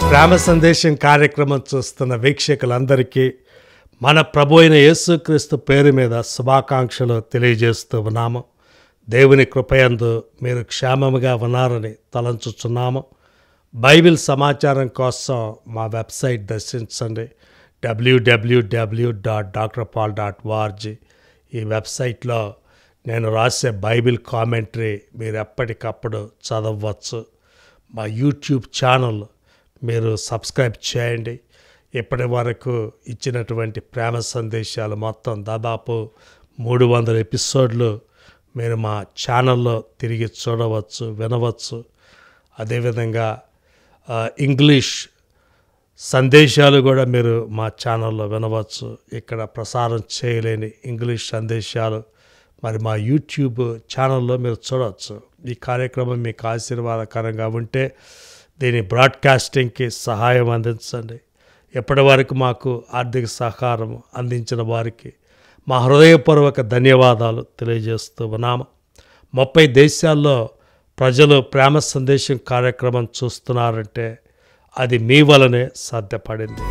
ప్రేమ సందేశం కార్యక్రమం చూస్తున్న వీక్షకులందరికీ మన ప్రభు అయిన యేసుక్రీస్తు పేరు మీద శుభాకాంక్షలు తెలియజేస్తూ ఉన్నాము దేవుని కృపయందు మీరు క్షేమముగా ఉన్నారని తలంచుచున్నాము బైబిల్ సమాచారం కోసం మా వెబ్సైట్ దర్శించండి W W W dot doctor Paul dot వార్జీ ఈ వెబ్సైట్లో నేను రాసే బైబిల్ కామెంటరీ మీరు ఎప్పటికప్పుడు చదవచ్చు మా యూట్యూబ్ ఛానల్ మీరు సబ్స్క్రైబ్ చేయండి ఇప్పటి వరకు ఇచ్చినటువంటి ప్రేమ సందేశాలు మొత్తం దాదాపు మూడు వందల ఎపిసోడ్లు మీరు మా ఛానల్లో తిరిగి చూడవచ్చు వినవచ్చు అదేవిధంగా ఆ, ఇంగ్లీష్ సందేశాలు కూడా మీరు మా ఛానల్లో వినవచ్చు ఇక్కడ ప్రసారం చేయలేని ఇంగ్లీష్ సందేశాలు మరి మా యూట్యూబ్ ఛానల్లో మీరు చూడవచ్చు ఈ కార్యక్రమం మీకు ఆశీర్వాదకరంగా ఉంటే దీని బ్రాడ్కాస్టింగ్కి సహాయం అందించండి ఎప్పటి వరకు మాకు ఆర్థిక సహకారం అందించిన వారికి మా హృదయపూర్వక ధన్యవాదాలు తెలియజేస్తూ ఉన్నాము ముప్పై దేశాల్లో ప్రజలు ప్రేమ సందేశం కార్యక్రమం చూస్తున్నారంటే అది మీ వలనే సాధ్యపడింది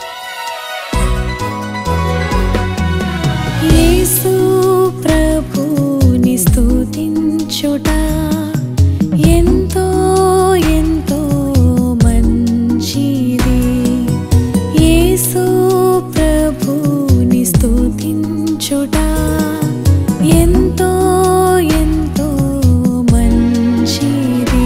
యేసు ప్రభుని స్తుతించుట ఎంతో ఎంతో మంచిది యేసు ప్రభుని స్తుతించుట ఎంతో ఎంతో మంచిది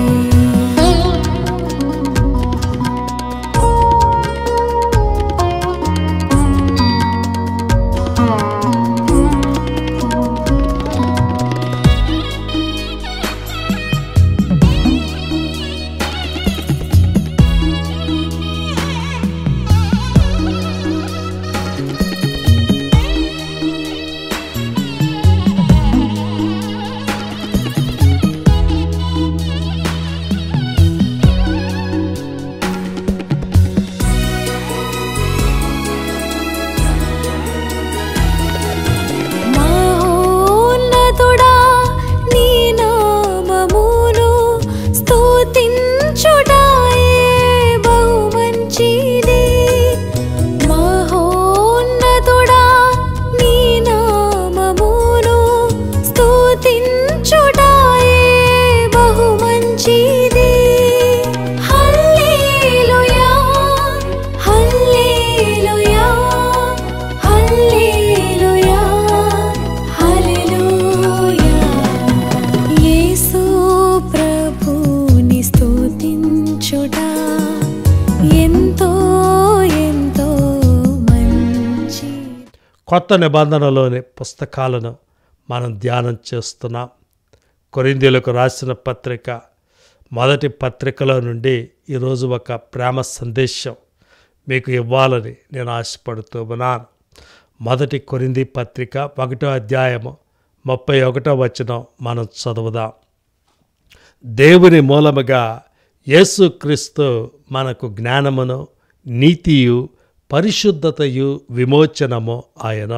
మహోన్నతుడా నీ నామమును స్తుతించుటయే బహు మంచిది మహోన్నతుడా నీ నామమును స్తుతించుటయే బహు మంచిది హల్లెలూయా హల్లెలూయా హల్లెలూయా హల్లెలూయా యేసు ప్రభుని స్తుతించుట ఎంతో ఎంతో మంచి కొత్త నిబంధనలోని పుస్తకాలను మనం ధ్యానం చేస్తున్నాం కొరిందీలకు రాసిన పత్రిక మొదటి పత్రికలో నుండి ఈరోజు ఒక ప్రేమ సందేశం మీకు ఇవ్వాలని నేను ఆశపడుతూ ఉన్నాను మొదటి కొరింది పత్రిక ఒకటో అధ్యాయము ముప్పై ఒకటో వచనం మనం చదువుదాం దేవుని మూలముగా యేసుక్రీస్తు మనకు జ్ఞానమును నీతియు పరిశుద్ధతయు విమోచనము ఆయన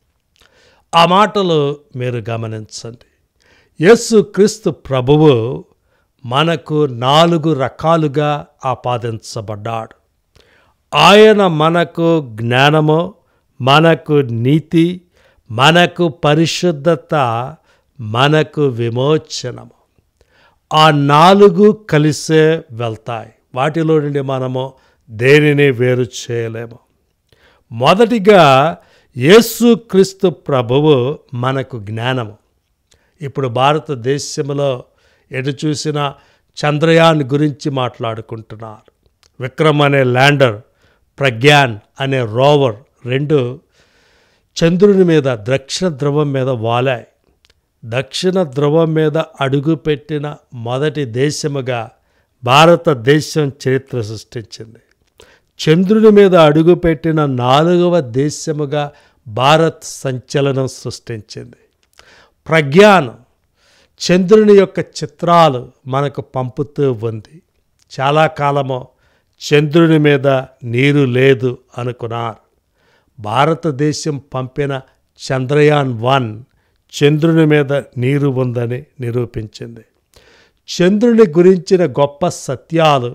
ఆ మాటలు మీరు గమనించండి యేసుక్రీస్తు ప్రభువు మనకు నాలుగు రకాలుగా ఆపాదించబడ్డాడు ఆయన మనకు జ్ఞానము మనకు నీతి మనకు పరిశుద్ధత మనకు విమోచనము ఆ నాలుగు కలిసే వెళ్తాయి వాటిలో నుండి మనము దేనిని వేరు చేయలేము మొదటిగా యేసుక్రీస్తు ప్రభువు మనకు జ్ఞానము ఇప్పుడు భారతదేశంలో ఎటు చూసినా చంద్రయాన్ గురించి మాట్లాడుకుంటున్నారు విక్రమ్ అనే ల్యాండర్ ప్రజ్ఞాన్ అనే రోవర్ రెండు చంద్రుని మీద దక్షిణ ధ్రువం మీద వాలాయి దక్షిణ ధ్రువం మీద అడుగుపెట్టిన మొదటి దేశముగా భారతదేశం చరిత్ర సృష్టించింది చంద్రుని మీద అడుగుపెట్టిన నాలుగవ దేశముగా భారత్ సంచలనం సృష్టించింది ప్రజ్ఞానం చంద్రుని యొక్క చిత్రాలు మనకు పంపుతూ ఉంది చాలా కాలము చంద్రుని మీద నీరు లేదు అనుకున్నారు భారతదేశం పంపిన చంద్రయాన్ వన్ చంద్రుని మీద నీరు ఉందని నిరూపించింది చంద్రుని గురించిన గొప్ప సత్యాలు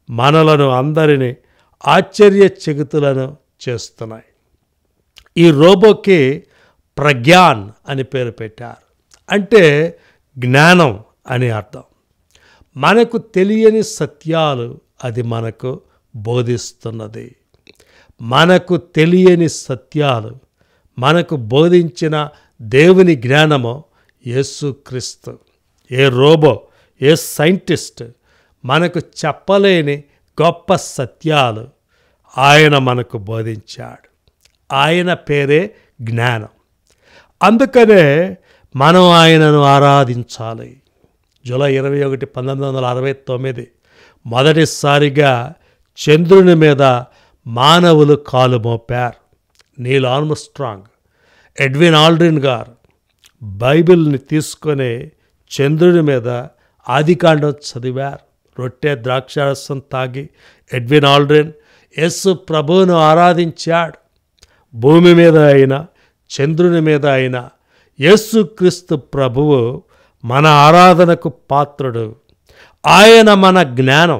మనలను అందరినీ ఆశ్చర్యచకితులను చేస్తున్నాయి ఈ రోబోకి ప్రజ్ఞాన్ అని పేరు పెట్టారు అంటే జ్ఞానం అని అర్థం మనకు తెలియని సత్యాలు అది మనకు బోధిస్తున్నది మనకు తెలియని సత్యాలు మనకు బోధించిన దేవుని జ్ఞానము యేసుక్రీస్తు ఏ రోబో ఏ సైంటిస్ట్ మనకు చెప్పలేని గొప్ప సత్యాలు ఆయన మనకు బోధించాడు ఆయన పేరే జ్ఞానం అందుకనే మనం ఆయనను ఆరాధించాలి జూలై ఇరవై ఒకటి పంతొమ్మిది వందల అరవై తొమ్మిది మొదటిసారిగా చంద్రుని మీద మానవులు కాలు మోపారు నీల్ ఆర్మ్స్ట్రాంగ్ ఎడ్విన్ ఆల్డ్రిన్ గారు బైబిల్ని తీసుకొని చంద్రుని మీద ఆదికాండం చదివారు రొట్టె ద్రాక్షారసం తాగి ఎడ్విన్ ఆల్డ్రిన్ యేసు ప్రభువును ఆరాధించాడు భూమి మీద అయినా చంద్రుని మీద అయినా యేసుక్రీస్తు ప్రభువు మన ఆరాధనకు పాత్రుడు ఆయన మన జ్ఞానం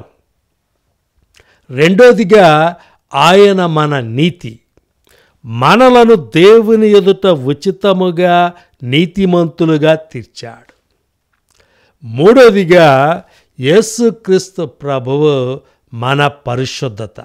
రెండోదిగా ఆయన మన నీతి మనలను దేవుని ఎదుట ఉచితముగా నీతిమంతులుగా తీర్చాడు మూడోదిగా యేసుక్రీస్తు ప్రభువు మన పరిశుద్ధత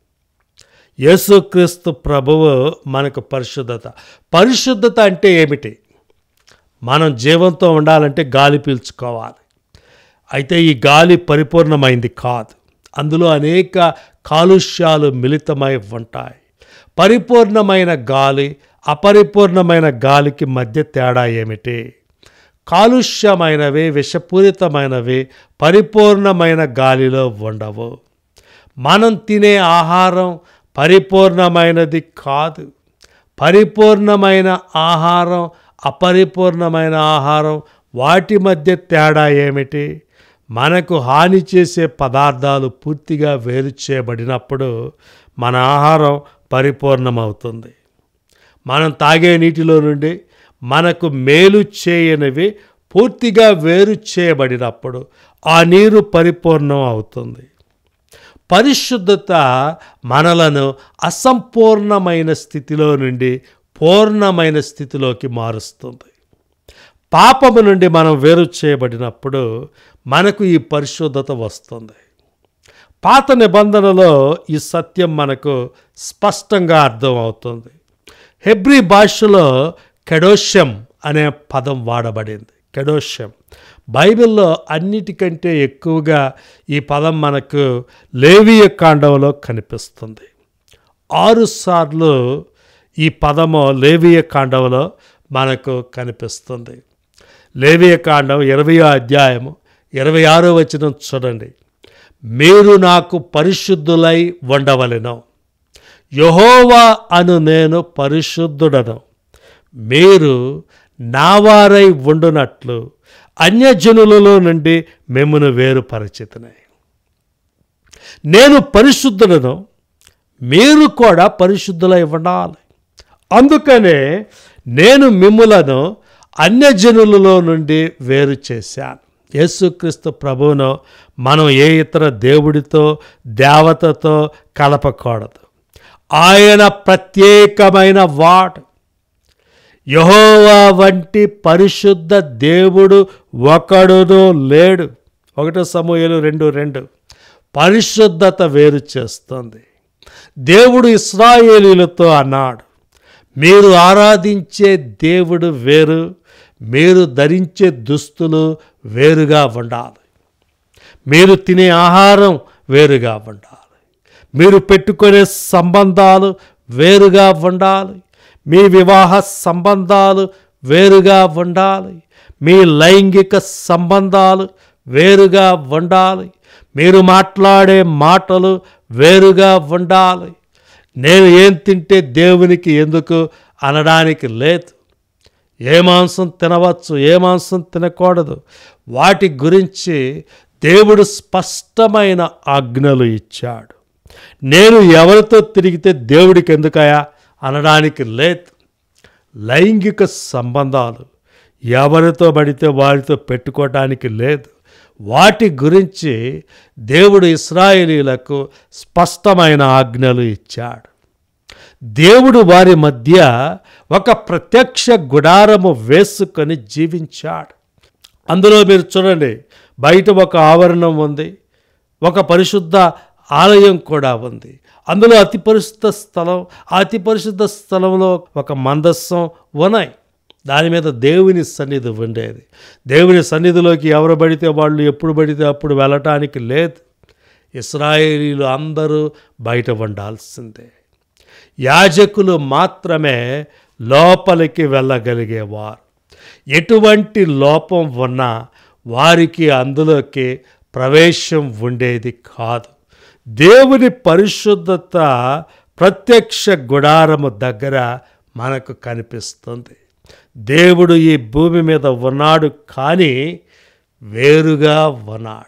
యేసుక్రీస్తు ప్రభువు మనకు పరిశుద్ధత పరిశుద్ధత అంటే ఏమిటి మనం జీవంతో ఉండాలంటే గాలి పీల్చుకోవాలి అయితే ఈ గాలి పరిపూర్ణమైంది కాదు అందులో అనేక కాలుష్యాలు మిళితమై ఉంటాయి పరిపూర్ణమైన గాలి అపరిపూర్ణమైన గాలికి మధ్య తేడా ఏమిటి కాలుష్యమైనవి విషపూరితమైనవి పరిపూర్ణమైన గాలిలో ఉండవు మనం తినే ఆహారం పరిపూర్ణమైనది కాదు పరిపూర్ణమైన ఆహారం అపరిపూర్ణమైన ఆహారం వాటి మధ్య తేడా ఏమిటి మనకు హాని చేసే పదార్థాలు పూర్తిగా వేరు చేయబడినప్పుడు మన ఆహారం పరిపూర్ణమవుతుంది మనం తాగే నీటిలో నుండి మనకు మేలు చేయనివి పూర్తిగా వేరు చేయబడినప్పుడు ఆ నీరు పరిపూర్ణం అవుతుంది పరిశుద్ధత మనలను అసంపూర్ణమైన స్థితిలో నుండి పూర్ణమైన స్థితిలోకి మారుస్తుంది పాపము నుండి మనం వేరు చేయబడినప్పుడు మనకు ఈ పరిశుద్ధత వస్తుంది పాత నిబంధనలో ఈ సత్యం మనకు స్పష్టంగా అర్థమవుతుంది హెబ్రీ భాషలో కెడోష్యం అనే పదం వాడబడింది కెడోష్యం బైబిల్లో అన్నిటికంటే ఎక్కువగా ఈ పదం మనకు లేవియ కాండంలో కనిపిస్తుంది ఆరు సార్లు ఈ పదము లేవియ కాండంలో మనకు కనిపిస్తుంది లేవియ కాండం ఇరవయో అధ్యాయము ఇరవై ఆరో వచనం చూడండి మీరు నాకు పరిశుద్ధులై ఉండవలెను యహోవా అను నేను పరిశుద్ధుడను మీరు నావారై ఉండునట్లు అన్యజనులలో నుండి మిమ్మను వేరుపరచితనే నేను పరిశుద్ధులను మీరు కూడా పరిశుద్ధులై ఉండాలి అందుకనే నేను మిమ్ములను అన్యజనులలో నుండి వేరు చేశాను యేసుక్రీస్తు ప్రభువును మనం ఏ ఇతర దేవుడితో దేవతతో కలపకూడదు ఆయన ప్రత్యేకమైన వాడు యహోవా వంటి పరిశుద్ధ దేవుడు ఒకడును లేడు ఒకటో సమూహలు రెండు రెండు పరిశుద్ధత వేరు చేస్తుంది దేవుడు ఇస్రాయేలీలతో అన్నాడు మీరు ఆరాధించే దేవుడు వేరు మీరు ధరించే దుస్తులు వేరుగా ఉండాలి మీరు తినే ఆహారం వేరుగా ఉండాలి మీరు పెట్టుకునే సంబంధాలు వేరుగా ఉండాలి మీ వివాహ సంబంధాలు వేరుగా ఉండాలి మీ లైంగిక సంబంధాలు వేరుగా ఉండాలి మీరు మాట్లాడే మాటలు వేరుగా ఉండాలి నేను ఏం తింటే దేవునికి ఎందుకు అనడానికి లేదు ఏ మాంసం తినవచ్చు ఏ మాంసం తినకూడదు వాటి గురించి దేవుడు స్పష్టమైన ఆజ్ఞలు ఇచ్చాడు నేను ఎవరితో తిరిగితే దేవుడికి ఎందుకయా అనడానికి లేదు లైంగిక సంబంధాలు ఎవరితో పడితే వారితో పెట్టుకోవటానికి లేదు వాటి గురించి దేవుడు ఇస్రాయేలీలకు స్పష్టమైన ఆజ్ఞలు ఇచ్చాడు దేవుడు వారి మధ్య ఒక ప్రత్యక్ష గుడారము వేసుకొని జీవించాడు అందులో మీరు చూడండి బయట ఒక ఆవరణం ఉంది ఒక పరిశుద్ధ ఆలయం కూడా ఉంది అందులో అతి పరిశుద్ధ స్థలం ఆ అతి పరిశుద్ధ స్థలంలో ఒక మందస్సం ఉన్నాయి దాని మీద దేవుని సన్నిధి ఉండేది దేవుని సన్నిధిలోకి ఎవరు పడితే వాళ్ళు ఎప్పుడు పడితే అప్పుడు వెళ్ళటానికి లేదు ఇస్రాయేలీలు అందరూ బయట ఉండాల్సిందే యాజకులు మాత్రమే లోపలికి వెళ్ళగలిగేవారు ఎటువంటి లోపం ఉన్నా వారికి అందులోకి ప్రవేశం ఉండేది కాదు దేవుని పరిశుద్ధత ప్రత్యక్ష గుడారము దగ్గర మనకు కనిపిస్తుంది దేవుడు ఈ భూమి మీద ఉన్నాడు కానీ వేరుగా ఉన్నాడు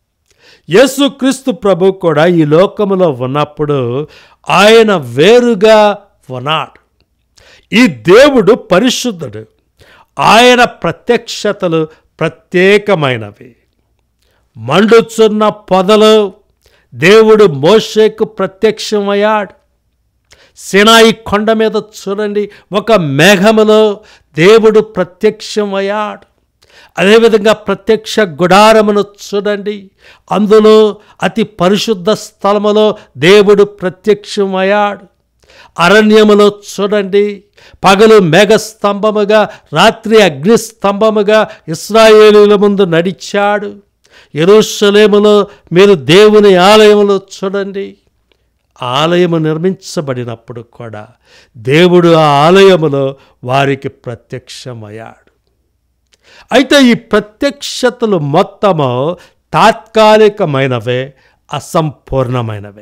యేసుక్రీస్తు ప్రభు కూడా ఈ లోకములో ఉన్నప్పుడు ఆయన వేరుగా ఉన్నాడు ఈ దేవుడు పరిశుద్ధుడు ఆయన ప్రత్యక్షతలు ప్రత్యేకమైనవి మండుచున్న పొదలు దేవుడు మోషేకు ప్రత్యక్షమయ్యాడు సినాయి కొండ మీద చూడండి ఒక మేఘములో దేవుడు ప్రత్యక్షమయ్యాడు అదేవిధంగా ప్రత్యక్ష గుడారమును చూడండి అందులో అతి పరిశుద్ధ స్థలములో దేవుడు ప్రత్యక్షమయ్యాడు అరణ్యములో చూడండి పగలు మేఘస్తంభముగా రాత్రి అగ్నిస్తంభముగా ఇస్రాయేలీల ముందు నడిచాడు ఎరుషలేములో మీరు దేవుని ఆలయములో చూడండి ఆలయము నిర్మించబడినప్పుడు కూడా దేవుడు ఆ ఆలయములో వారికి ప్రత్యక్షమయ్యాడు అయితే ఈ ప్రత్యక్షతలు మొత్తము తాత్కాలికమైనవే అసంపూర్ణమైనవే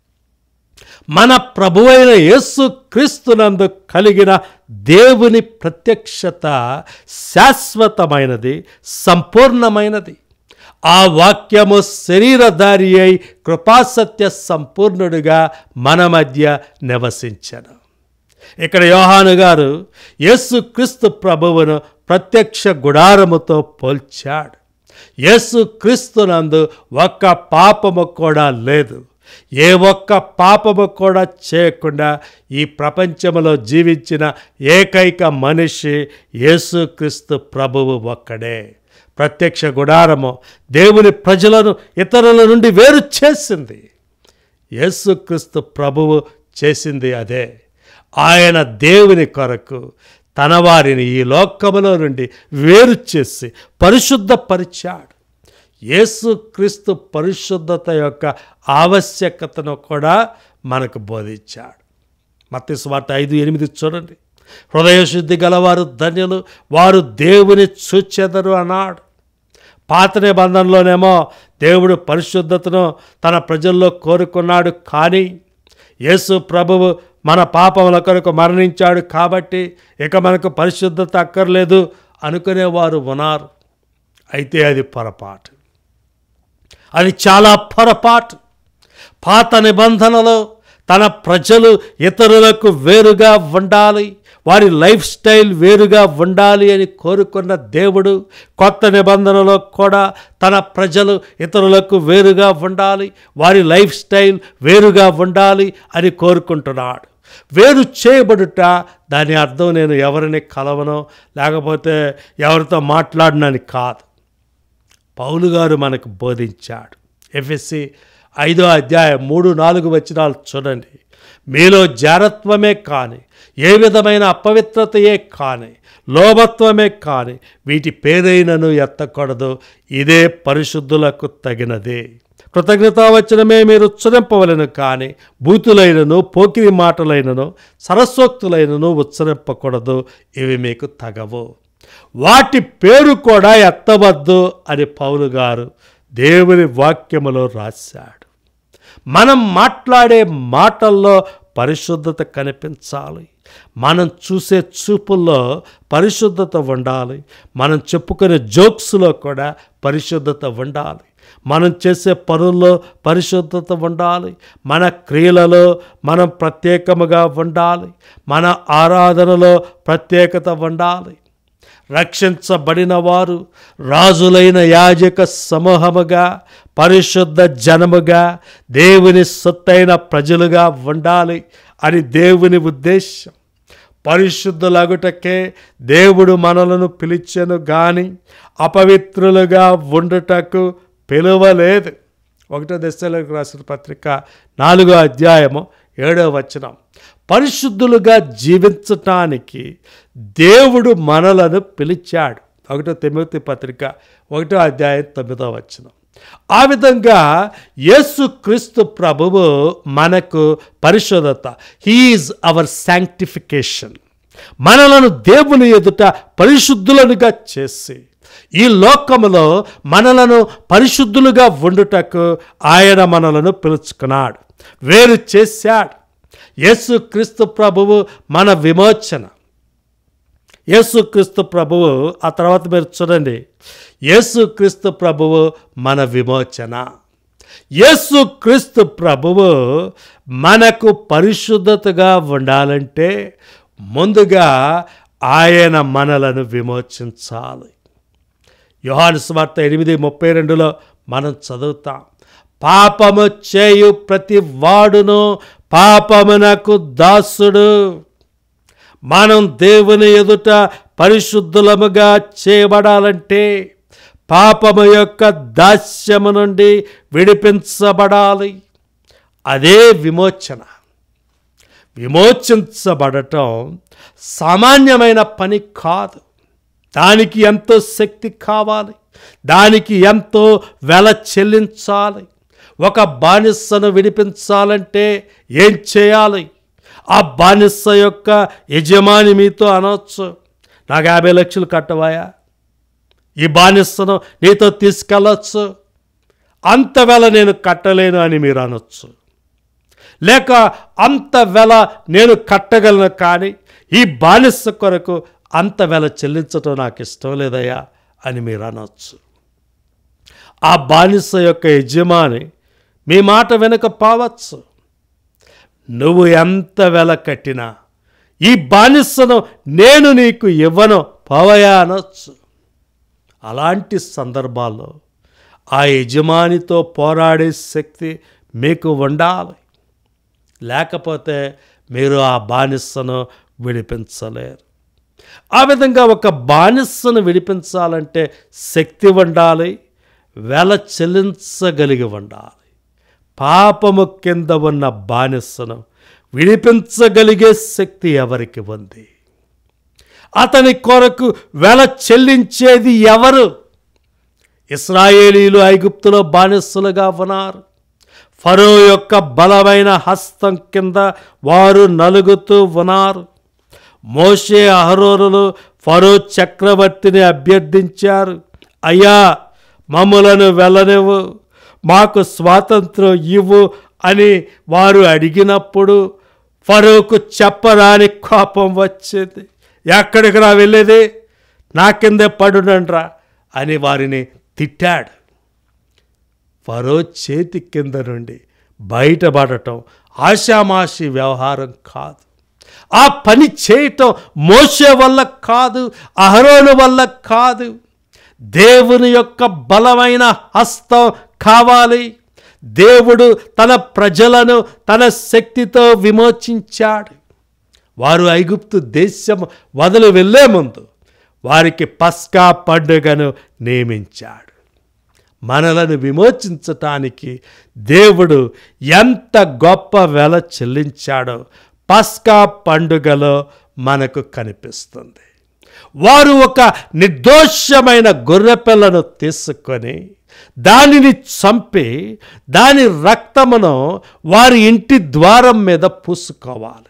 మన ప్రభువైన యేసు క్రీస్తునందు కలిగిన దేవుని ప్రత్యక్షత శాశ్వతమైనది సంపూర్ణమైనది ఆ వాక్యము శరీరధారి అయి కృపాసత్య సంపూర్ణుడిగా మన మధ్య నివసించను ఇక్కడ యోహాను గారు యేసుక్రీస్తు ప్రభువును ప్రత్యక్ష గుడారముతో పోల్చాడు యేసుక్రీస్తునందు ఒక్క పాపము కూడా లేదు ఏ ఒక్క పాపము కూడా చేయకుండా ఈ ప్రపంచంలో జీవించిన ఏకైక మనిషి యేసుక్రీస్తు ప్రభువు ఒక్కడే ప్రత్యక్ష గుడారము దేవుని ప్రజలను ఇతరుల నుండి వేరు చేసింది యేసుక్రీస్తు ప్రభువు చేసింది అదే ఆయన దేవుని కొరకు తన వారిని ఈ లోకములో నుండి వేరు చేసి పరిశుద్ధపరిచాడు యేసుక్రీస్తు పరిశుద్ధత యొక్క ఆవశ్యకతను కూడా మనకు బోధించాడు మత్తి స్వార్త ఐదు ఎనిమిది చూడండి హృదయశుద్ధి గలవారు ధన్యులు వారు దేవుని చూచెదరు అన్నాడు పాత నిబంధనలోనేమో దేవుడు పరిశుద్ధతను తన ప్రజల్లో కోరుకున్నాడు కానీ యేసు ప్రభువు మన పాపముల కొరకు మరణించాడు కాబట్టి ఇక మనకు పరిశుద్ధత అక్కర్లేదు అనుకునేవారు ఉన్నారు అయితే అది పొరపాటు అది చాలా పొరపాటు పాత నిబంధనలో తన ప్రజలు ఇతరులకు వేరుగా ఉండాలి వారి లైఫ్ స్టైల్ వేరుగా ఉండాలి అని కోరుకున్న దేవుడు కొత్త నిబంధనలో కూడా తన ప్రజలు ఇతరులకు వేరుగా ఉండాలి వారి లైఫ్ స్టైల్ వేరుగా ఉండాలి అని కోరుకుంటున్నాడు వేరు చేయబడుట దాని అర్థం నేను ఎవరిని కలవనో లేకపోతే ఎవరితో మాట్లాడినని కాదు పౌలు గారు మనకు బోధించాడు ఎఫ్ఎస్సి ఐదో అధ్యాయం మూడు నాలుగు వచనాలు చూడండి మీలో జారత్వమే కాని ఏ విధమైన అపవిత్రతయే కాని లోభత్వమే కాని వీటి పేరైనను ఎత్తకూడదు ఇదే పరిశుద్ధులకు తగినదే కృతజ్ఞతావచనమే మీరు ఉచ్చరింపవలను కానీ బూతులైనను పోకిరి మాటలైనను సరస్వక్తులైనను ఉచ్చరింపకూడదు ఇవి మీకు తగవు వాటి పేరు కూడా ఎత్తవద్దు అని పౌలు గారు దేవుని వాక్యములో రాశాడు మనం మాట్లాడే మాటల్లో పరిశుద్ధత కనిపించాలి మనం చూసే చూపుల్లో పరిశుద్ధత ఉండాలి మనం చెప్పుకునే జోక్స్లో కూడా పరిశుద్ధత ఉండాలి మనం చేసే పనుల్లో పరిశుద్ధత ఉండాలి మన క్రియలలో మనం ప్రత్యేకముగా ఉండాలి మన ఆరాధనలో ప్రత్యేకత ఉండాలి రక్షించబడిన వారు రాజులైన యాజక సమూహముగా పరిశుద్ధ జనముగా దేవుని సొత్తైన ప్రజలుగా ఉండాలి అని దేవుని ఉద్దేశం పరిశుద్ధులగుటకే దేవుడు మనలను పిలిచెను గాని అపవిత్రులుగా ఉండుటకు పిలువలేదు ఒకటో దశలకు రాసిన పత్రిక నాలుగో అధ్యాయము ఏడో వచనం పరిశుద్ధులుగా జీవించటానికి దేవుడు మనలను పిలిచాడు ఒకటో తిమ్మతి పత్రిక ఒకటో అధ్యాయం తొమ్మిదో వచనం ఆ విధంగా యేసుక్రీస్తు ప్రభువు మనకు పరిశుద్ధత హీఈస్ అవర్ శాంక్టిఫికేషన్ మనలను దేవుని ఎదుట పరిశుద్ధులనుగా చేసి ఈ లోకములో మనలను పరిశుద్ధులుగా ఉండుటకు ఆయన మనలను పిలుచుకున్నాడు వేరు చేశాడు యేసుక్రీస్తు ప్రభువు మన విమోచన యేసుక్రీస్తు ప్రభువు ఆ తర్వాత మీరు చూడండి యేసుక్రీస్తు ప్రభువు మన విమోచన యేసుక్రీస్తు ప్రభువు మనకు పరిశుద్ధతగా ఉండాలంటే ముందుగా ఆయన మనలను విమోచించాలి యోహాను స్వార్త ఎనిమిది ముప్పై రెండులో మనం చదువుతాం పాపము చేయు ప్రతి వాడును పాపమునకు దాసుడు మనం దేవుని ఎదుట పరిశుద్ధులముగా చేయబడాలంటే పాపము యొక్క దాస్యము నుండి విడిపించబడాలి అదే విమోచన విమోచించబడటం సామాన్యమైన పని కాదు దానికి ఎంతో శక్తి కావాలి దానికి ఎంతో వెల చెల్లించాలి ఒక బానిసను విడిపించాలంటే ఏం చేయాలి ఆ బానిస యొక్క యజమాని మీతో అనవచ్చు నాకు యాభై లక్షలు కట్టవాయా ఈ బానిసను నీతో తీసుకెళ్ళచ్చు అంత వెల నేను కట్టలేను అని మీరు అనొచ్చు లేక అంత వెల నేను కట్టగలను కానీ ఈ బానిస కొరకు అంత వెల చెల్లించటం నాకు ఇష్టం లేదయ్యా అని మీరు అనొచ్చు ఆ బానిస యొక్క యజమాని మీ మాట వినకపోవచ్చు నువ్వు ఎంత వెల కట్టినా ఈ బానిసను నేను నీకు ఇవ్వను పోవయా అనొచ్చు అలాంటి సందర్భాల్లో ఆ యజమానితో పోరాడే శక్తి మీకు ఉండాలి లేకపోతే మీరు ఆ బానిసను విడిపించలేరు ఆ విధంగా ఒక బానిసను విడిపించాలంటే శక్తి ఉండాలి వెల చెల్లించగలిగి ఉండాలి పాపము కింద ఉన్న బానిసను విడిపించగలిగే శక్తి ఎవరికి ఉంది అతని కొరకు వెల చెల్లించేది ఎవరు ఇస్రాయేలీలు ఐగుప్తులో బానిసలుగా ఉన్నారు ఫరో యొక్క బలమైన హస్తం కింద వారు నలుగుతూ ఉన్నారు మోషే అహరోనులు ఫరో చక్రవర్తిని అభ్యర్థించారు అయ్యా మమ్ములను వెళ్ళనివ్వు మాకు స్వాతంత్రం ఇవ్వు అని వారు అడిగినప్పుడు ఫరోకు చెప్పరాని కోపం వచ్చింది ఎక్కడికి రా వెళ్ళేది నా కిందే పడునండ్రా అని వారిని తిట్టాడు ఫరో చేతి కింద నుండి బయటపడటం ఆషామాషి వ్యవహారం కాదు ఆ పని చేయటం మోసే వల్ల కాదు అహరోను వల్ల కాదు దేవుని యొక్క బలమైన హస్తం కావాలి దేవుడు తన ప్రజలను తన శక్తితో విమోచించాడు వారు ఐగుప్తు దేశం వదిలి వెళ్ళే ముందు వారికి పస్కా పండుగను నియమించాడు మనలను విమోచించటానికి దేవుడు ఎంత గొప్ప వెల చెల్లించాడో పస్కా పండుగలో మనకు కనిపిస్తుంది వారు ఒక నిర్దోషమైన గొర్రెపిల్లను తీసుకొని దానిని చంపి దాని రక్తమును వారి ఇంటి ద్వారం మీద పూసుకోవాలి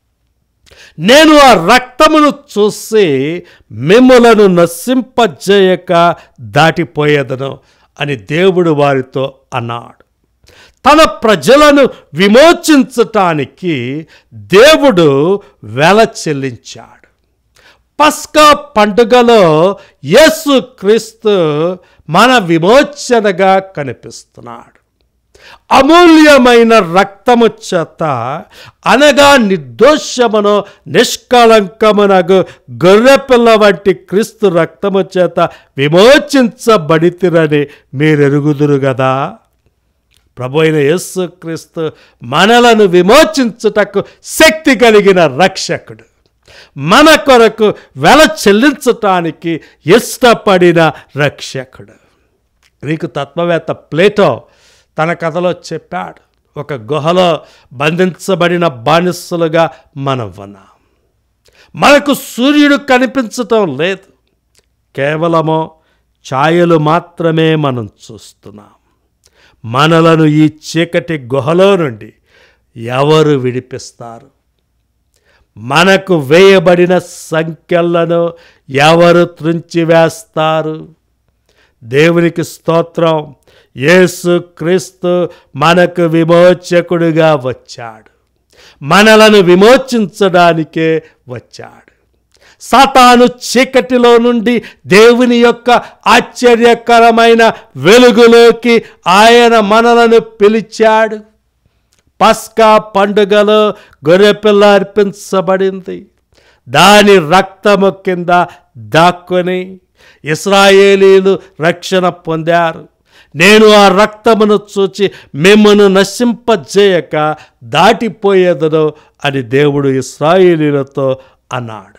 నేను ఆ రక్తమును చూసి మిమ్మలను నశింపజేయక దాటిపోయేదను అని దేవుడు వారితో అన్నాడు తన ప్రజలను విమోచించటానికి దేవుడు వెల చెల్లించాడు పస్కా పండుగలో యేసు క్రీస్తు మన విమోచనగా కనిపిస్తున్నాడు అమూల్యమైన రక్తము చేత అనగా నిర్దోషమును నిష్కళంకమునగు గొర్రెపిల్ల వంటి క్రీస్తు రక్తము చేత విమోచించబడితిరని మీరెరుగుదురు కదా ప్రభు అయిన యేసుక్రీస్తు మనలను విమోచించుటకు శక్తి కలిగిన రక్షకుడు మన కొరకు వెల చెల్లించటానికి ఇష్టపడిన రక్షకుడు గ్రీకు తత్వవేత్త ప్లేటో తన కథలో చెప్పాడు ఒక గుహలో బంధించబడిన బానిసలుగా మనం ఉన్నాం మనకు సూర్యుడు కనిపించటం లేదు కేవలము ఛాయలు మాత్రమే మనం చూస్తున్నాం మనలను ఈ చీకటి గుహలో నుండి ఎవరు విడిపిస్తారు మనకు వేయబడిన సంఖ్యలను ఎవరు త్రుంచివేస్తారు దేవునికి స్తోత్రం యేసు క్రీస్తు మనకు విమోచకుడుగా వచ్చాడు మనలను విమోచించడానికే వచ్చాడు సాతాను చీకటిలో నుండి దేవుని యొక్క ఆశ్చర్యకరమైన వెలుగులోకి ఆయన మనలను పిలిచాడు పస్కా పండుగలో గొర్రెపిల్ల అర్పించబడింది దాని రక్తము కింద దాక్కొని ఇస్రాయేలీలు రక్షణ పొందారు నేను ఆ రక్తమును చూచి మిమ్మను నశింపజేయక దాటిపోయేదను అని దేవుడు ఇస్రాయేలీలతో అన్నాడు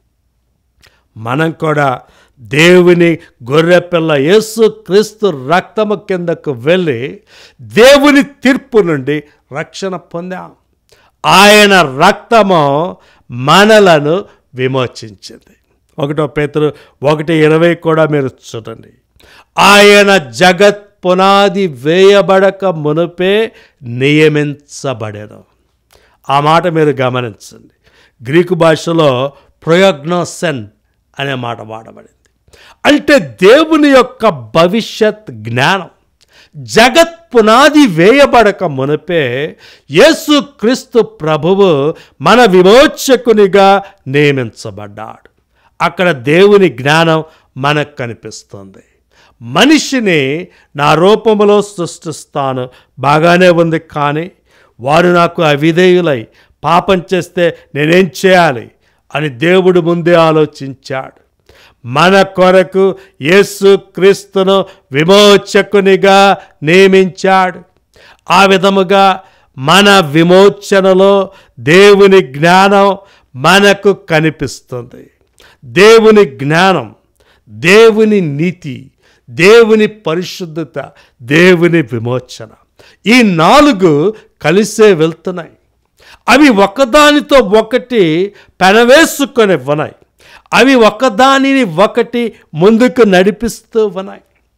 మనం కూడా దేవుని గొర్రెపిల్ల యేసు క్రీస్తు రక్తము కిందకు వెళ్ళి దేవుని తీర్పు నుండి రక్షణ పొందాం ఆయన రక్తము మనలను విమోచించింది ఒకటో పేతురు ఒకటి ఇరవై కూడా మీరు చూడండి ఆయన జగత్ పునాది వేయబడక మునుపే నియమించబడేను ఆ మాట మీరు గమనించండి గ్రీకు భాషలో ప్రయోగ్నోసెన్ అనే మాట వాడబడింది అంటే దేవుని యొక్క భవిష్యత్ జ్ఞానం జగత్ పునాది వేయబడక మునిపే యేసు క్రీస్తు ప్రభువు మన విమోచకునిగా నియమించబడ్డాడు అక్కడ దేవుని జ్ఞానం మనకు కనిపిస్తుంది మనిషిని నా రూపములో సృష్టిస్తాను బాగానే ఉంది కానీ వారు నాకు అవిధేయులై పాపం చేస్తే నేనేం చేయాలి అని దేవుడు ముందే ఆలోచించాడు మన కొరకు యేసు క్రీస్తును విమోచకునిగా నియమించాడు ఆ విధముగా మన విమోచనలో దేవుని జ్ఞానం మనకు కనిపిస్తుంది దేవుని జ్ఞానం దేవుని నీతి దేవుని పరిశుద్ధత దేవుని విమోచన ఈ నాలుగు కలిసే వెళ్తున్నాయి అవి ఒకదానితో ఒకటి పెనవేసుకొని ఉన్నాయి అవి ఒకదానిని ఒకటి ముందుకు నడిపిస్తూ ఉన్నాయి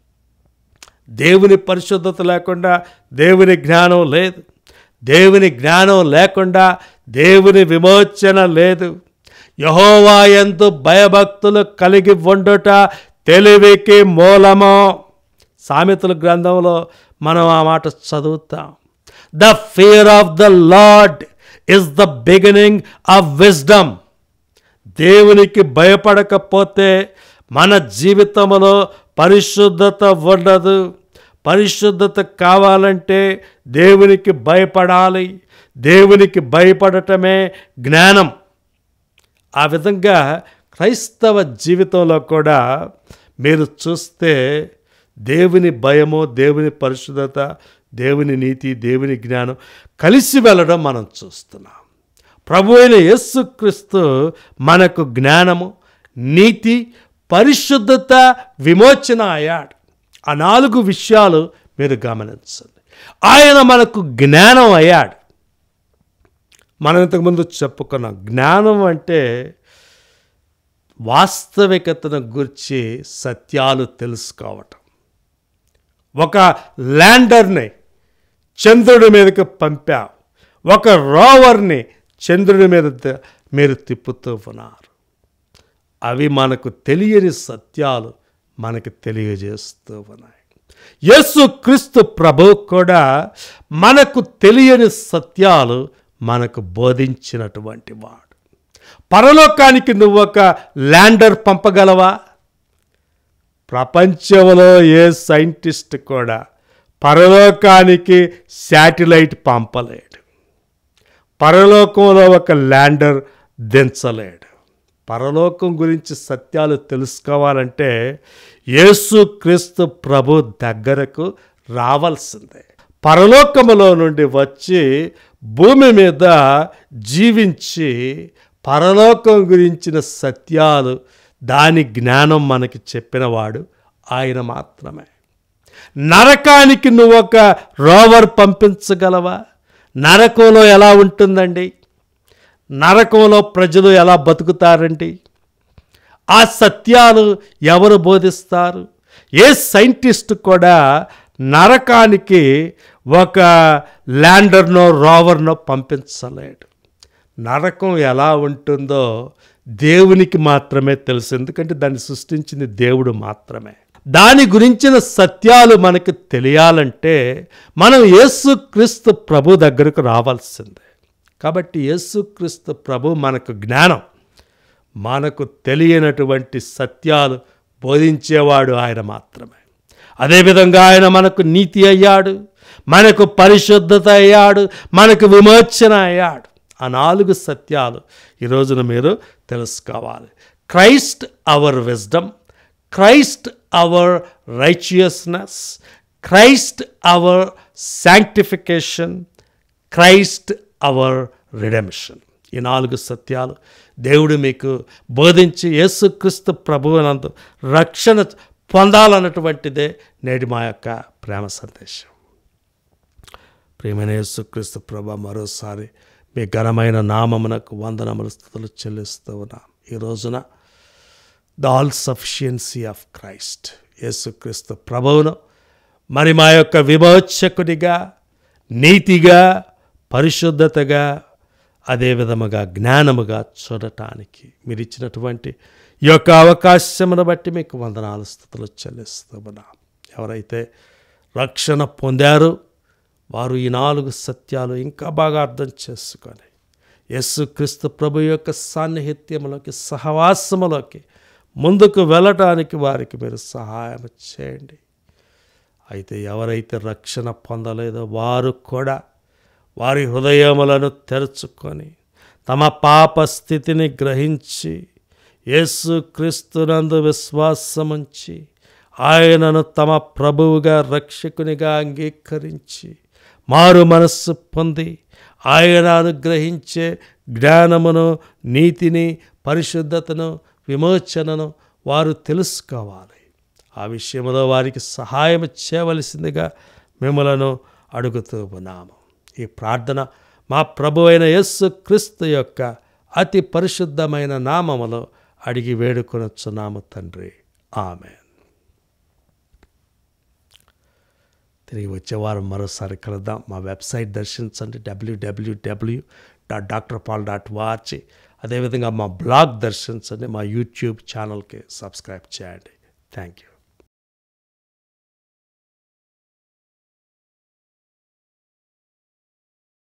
దేవుని పరిశుద్ధత లేకుండా దేవుని జ్ఞానం లేదు దేవుని జ్ఞానం లేకుండా దేవుని విమోచన లేదు యహోవా ఎందు భయభక్తులు కలిగి ఉండుట తెలివికి మూలము సామెతల గ్రంథంలో మనం ఆ మాట చదువుతాం the fear of the Lord is the beginning of wisdom దేవునికి భయపడకపోతే మన జీవితంలో పరిశుద్ధత ఉండదు పరిశుద్ధత కావాలంటే దేవునికి భయపడాలి దేవునికి భయపడటమే జ్ఞానం ఆ విధంగా క్రైస్తవ జీవితంలో కూడా మీరు చూస్తే దేవుని భయము దేవుని పరిశుద్ధత దేవుని నీతి దేవుని జ్ఞానం కలిసి వెళ్ళడం మనం చూస్తున్నాం ప్రభు అయిన యేసుక్రీస్తు మనకు జ్ఞానము నీతి పరిశుద్ధత విమోచన అయ్యాడు ఆ నాలుగు విషయాలు మీరు గమనించండి ఆయన మనకు జ్ఞానం అయ్యాడు మనం ఇంతకుముందు చెప్పుకున్నాం జ్ఞానం అంటే వాస్తవికతను గురించి సత్యాలు తెలుసుకోవటం ఒక ల్యాండర్ని చంద్రుడి మీదకి పంపాం ఒక రోవర్ని చంద్రుడి మీద త- మీరు తిప్పుతూ ఉన్నారు అవి మనకు తెలియని సత్యాలు మనకు తెలియజేస్తూ ఉన్నాయి యేసు క్రీస్తు ప్రభు కూడా మనకు తెలియని సత్యాలు మనకు బోధించినటువంటి వాడు పరలోకానికి నువ్వు ఒక ల్యాండర్ పంపగలవా ప్రపంచంలో ఏ సైంటిస్ట్ కూడా పరలోకానికి శాటిలైట్ పంపలేడు పరలోకంలో ఒక ల్యాండర్ దించలేడు పరలోకం గురించి సత్యాలు తెలుసుకోవాలంటే యేసుక్రీస్తు ప్రభు దగ్గరకు రావాల్సిందే పరలోకములో నుండి వచ్చి భూమి మీద జీవించి పరలోకం గురించిన సత్యాలు దాని జ్ఞానం మనకి చెప్పినవాడు ఆయన మాత్రమే నరకానికి నువ్వు ఒక రోవర్ పంపించగలవా నరకంలో ఎలా ఉంటుందండి నరకంలో ప్రజలు ఎలా బతుకుతారండి ఆ సత్యాలు ఎవరు బోధిస్తారు ఏ సైంటిస్ట్ కూడా నరకానికి ఒక ల్యాండర్నో రోవర్నో పంపించలేడు నరకం ఎలా ఉంటుందో దేవునికి మాత్రమే తెలుసు ఎందుకంటే దాన్ని సృష్టించింది దేవుడు మాత్రమే దాని గురించిన సత్యాలు మనకు తెలియాలంటే మనం యేసుక్రీస్తు ప్రభు దగ్గరకు రావాల్సిందే కాబట్టి యేసుక్రీస్తు ప్రభు మనకు జ్ఞానం మనకు తెలియనటువంటి సత్యాలు బోధించేవాడు ఆయన మాత్రమే అదేవిధంగా ఆయన మనకు నీతి అయ్యాడు మనకు పరిశుద్ధత అయ్యాడు మనకు విమోచన అయ్యాడు ఆ నాలుగు సత్యాలు ఈ రోజున మీరు తెలుసుకోవాలి Christ our wisdom Christ our righteousness Christ our sanctification Christ our redemption ఈ నాలుగు సత్యాలు దేవుడు మీకు బోధించి యేసుక్రీస్తు ప్రభువునందు రక్షణ పొందాలన్నటువంటిదే నేటి మా యొక్క ప్రేమ సందేశం ప్రియమైన యేసుక్రీస్తు ప్రభ మరోసారి మీ ఘనమైన నామమునకు వందనములు స్థుతులు చెల్లిస్తూ ఉన్నాం ఈ రోజున the all sufficiency of Christ యేసుక్రీస్తు ప్రభువును మరి మా యొక్క విమోచకుడిగా నీతిగా పరిశుద్ధతగా అదే విధముగా జ్ఞానముగా చూడటానికి మీరు ఇచ్చినటువంటి ఈ యొక్క అవకాశమును బట్టి మీకు వందనాలు స్థుతులు చెల్లిస్తూ ఉన్నాం ఎవరైతే రక్షణ పొందారో వారు ఈ నాలుగు సత్యాలు ఇంకా బాగా అర్థం చేసుకొని యేసుక్రీస్తు ప్రభు యొక్క సాన్నిహిత్యములోకి సహవాసములోకి ముందుకు వెళ్ళటానికి వారికి మీరు సహాయం చేయండి అయితే ఎవరైతే రక్షణ పొందలేదో వారు కూడా వారి హృదయములను తెరుచుకొని తమ పాప స్థితిని గ్రహించి యేసు క్రీస్తునందు విశ్వాసముంచి ఆయనను తమ ప్రభువుగా రక్షకునిగా అంగీకరించి మారు మనస్సు పొంది ఆయన అనుగ్రహించే జ్ఞానమును నీతిని పరిశుద్ధతను విమోచనను వారు తెలుసుకోవాలి ఆ విషయంలో వారికి సహాయం చేయవలసిందిగా మిమ్మలను అడుగుతూ ఉన్నాము ఈ ప్రార్థన మా ప్రభు అయిన యస్సు క్రీస్తు యొక్క అతి పరిశుద్ధమైన నామములో అడిగి వేడుకొనొచ్చున్నాము తండ్రి ఆమె తిరిగి వచ్చే వారం మరోసారి కలుద్దాం మా వెబ్సైట్ దర్శించండి W W W dot doctor Paul dot వార్చి అదేవిధంగా మా బ్లాగ్ దర్శించండి మా యూట్యూబ్ ఛానల్కి సబ్స్క్రైబ్ చేయండి థ్యాంక్ యూ